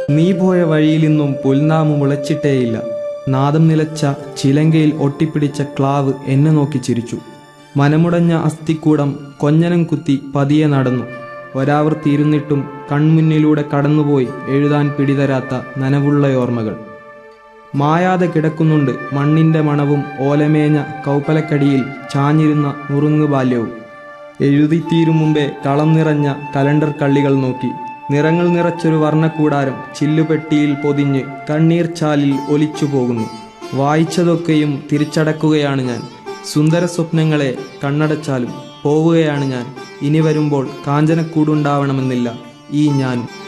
നീ പോയ വഴിയിൽ നിന്നും പുൽനാമു മുളച്ചിട്ടേയില്ല നാദം നിലച്ച ചിലങ്കയിൽ ഒട്ടിപ്പിടിച്ച ക്ലാവ് എന്നെ നോക്കി ചിരിച്ചു മനമുടഞ്ഞ അസ്ഥിക്കൂടം കൊഞ്ഞനം കുത്തി പതിയെ നടന്നു ഒരാവർത്തി ഇരുന്നിട്ടും കൺമുന്നിലൂടെ കടന്നുപോയി എഴുതാൻ പിടിതരാത്ത നനവുള്ള ഓർമ്മകൾ മായാതെ കിടക്കുന്നുണ്ട് മണ്ണിന്റെ മണവും ഓലമേഞ്ഞ കൗപ്പലക്കടിയിൽ ചാഞ്ഞിരുന്ന നുറുങ്ങു ബാല്യവും എഴുതിത്തീരും മുമ്പേ കളം നിറഞ്ഞ കലണ്ടർ കള്ളികൾ നോക്കി നിറങ്ങൾ നിറച്ചൊരു വർണ്ണക്കൂടാരം ചില്ലുപെട്ടിയിൽ പൊതിഞ്ഞ് കണ്ണീർ ചാലിൽ ഒലിച്ചു പോകുന്നു വായിച്ചതൊക്കെയും തിരിച്ചടക്കുകയാണ് ഞാൻ സുന്ദര സ്വപ്നങ്ങളെ കണ്ണടച്ചാലും പോവുകയാണ് ഞാൻ ഇനി വരുമ്പോൾ കാഞ്ചനക്കൂടുണ്ടാവണമെന്നില്ല ഈ ഞാൻ